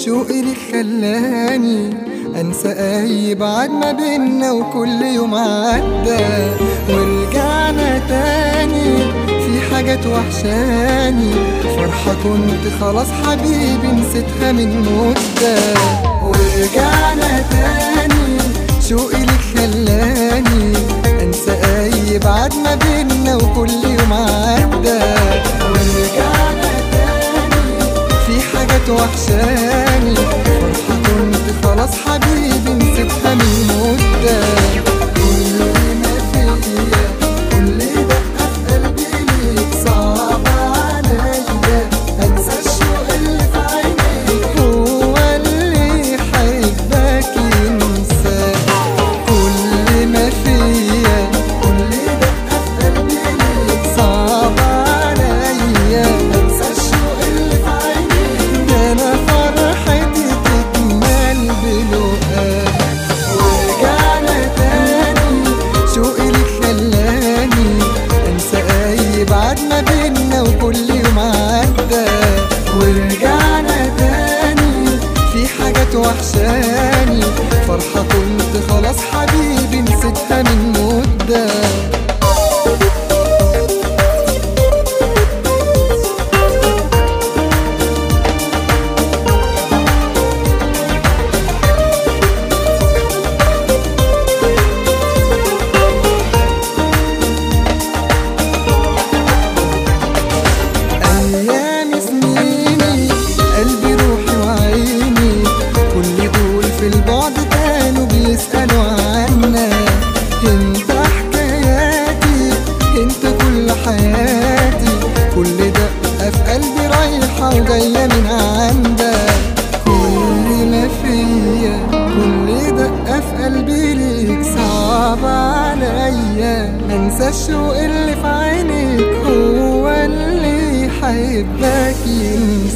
شوقي لك خلاني انسى اي بعد ما بينا وكل يوم عدى ورجعنا تاني في حاجات وحشاني فرحة كنت خلاص حبيبي نسيتها من مدة ورجعنا تاني شوقي لك خلاني انسى اي بعد ما بينا وكل يوم عدى ورجعنا تاني في حاجات وحشاني فرحة كنت خلاص حبيبي نسيتها من مدة كل ما فيا كل دقة في قلبي ليك صعب عليا انسى الشوق اللي في عينيك هو اللي يحبك ينساك كل ما فيا كل دقة في قلبي ليك صعب عليا انسى الشوق اللي في عينيك ده انا فرحتي تكمل بلقاك ورجعنا تاني شوقي لك خلاني انسى اي بعد ما بينا وكل يوم عدى ورجعنا تاني في حاجات وحشاني فرحة كنت خلاص حبيبي نسيتها من مدة أيام سنيني قلبي روحي وعيني كل دول في البعد كانوا بيسألوا عنا انت حكاياتي انت كل حياتي كل دقة في قلبي رايحة وجاية من عندك كل ما فيا كل دقة في قلبي ليك صعب عليا انسى الشوق اللي في عينيك هو اللي يحبك ينسى